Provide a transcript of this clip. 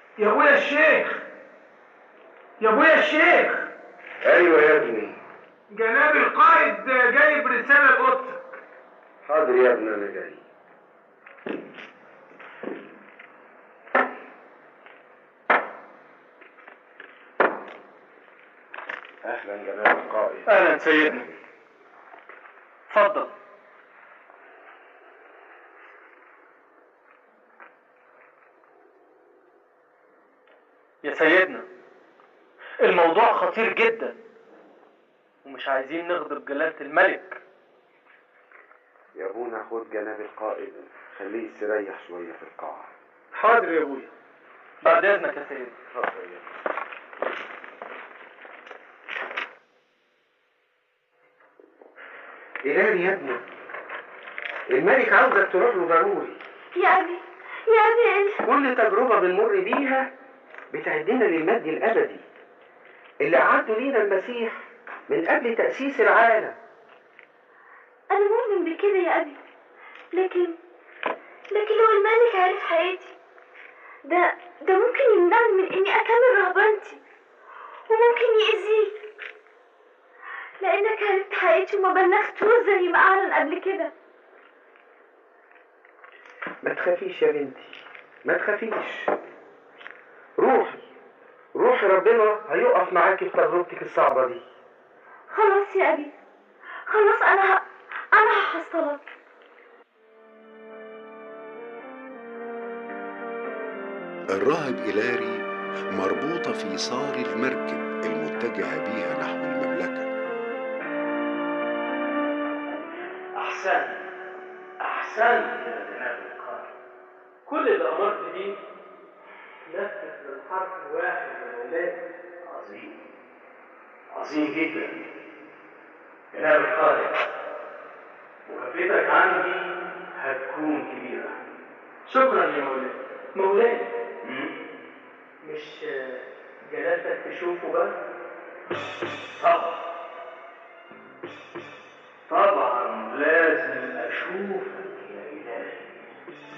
يا ابويا الشيخ يا ابويا الشيخ ايوه يا ابني جناب القائد جايب رسالة لأوضتك حاضر يا ابني انا جاي اهلا جناب القائد اهلا سيدنا اتفضل يا سيدنا الموضوع خطير جدا ومش عايزين نغضب جلالة الملك يا ابونا خد جناب القائد خليه يستريح شويه في القاعه حاضر يا ابويا بعد اذنك يا سيدنا اتفضل يا ابني. إلهي يا ابني الملك عاوزك تروح له ضروري يا أبي يا أبي إيش كل تجربة بنمر بيها بتعدنا للمجد الأبدي اللي أعده لينا المسيح من قبل تأسيس العالم أنا مؤمن بكده يا أبي لكن لكن لو الملك عرف حياتي ده ده ممكن يمنعني من إني أكمل رهبنتي وممكن يأذيك لأنك عرفت حياتي وما بلغتوش زي ما أعلن قبل كده ما تخافيش يا بنتي ما تخافيش روحي روحي ربنا هيقف معاكي في تجربتك الصعبة دي خلاص يا أبي خلاص أنا ه... أنا هحصلك الراهب إيلاري مربوطة في صار المركب المتجهة بيها نحو المملكة احسن احسن يا جناب القائد كل اللي امرت بيه نفذ بالحرف الواحد يا مولاي عظيم عظيم جدا جناب القائد مكافأتك عندي هتكون كبيرة شكرا يا مولاي مولاي مش جلالتك تشوفه بقى؟ طبعا